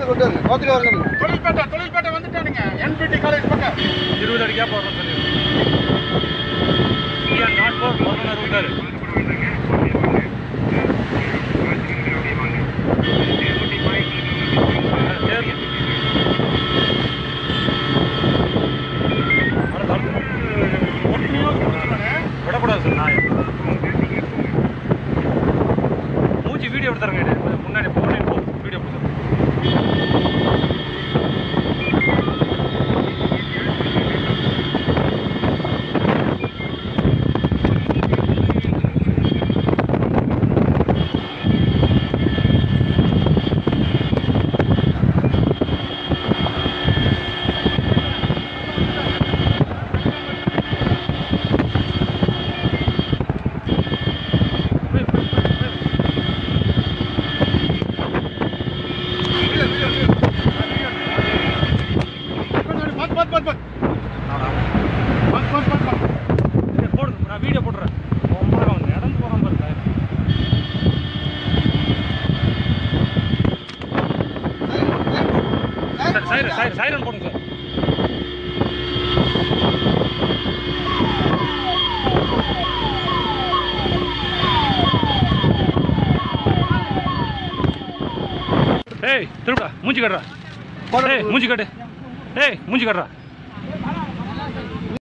கொண்டு கொண்டு வாங்க கோத்துக்கு வரணும் தொழில்பேட்டை தொழில்பேட்டை வந்துட்டானுங்க என்பிடி காலேஜ் பக்கம் இருபது அடி கேப் வரணும் சொல்லி நாட் ஃபோர் பதினொன்று விட்டாரு விடக்கூடாது சார் நான் மூச்சு வீடியோ எடுத்துறேங்க கொஞ்சம் முன்னாடி போனே போ வீடியோ எடுத்து பத் பத் பத் பத் பத் பத் பத் பத் ஏய், போடு நான் வீடியோ போடுறேன் ரொம்ப அவன் நடந்து போகிறான் பாருங்க சார் சைரன் சைரன் சைரன் போடுங்க சார் ஏய் திருப்பா மூஞ்சி கட்டுறா ஏய் மூஞ்சி கட்டு ஏய் மூஞ்சி கட்டுறா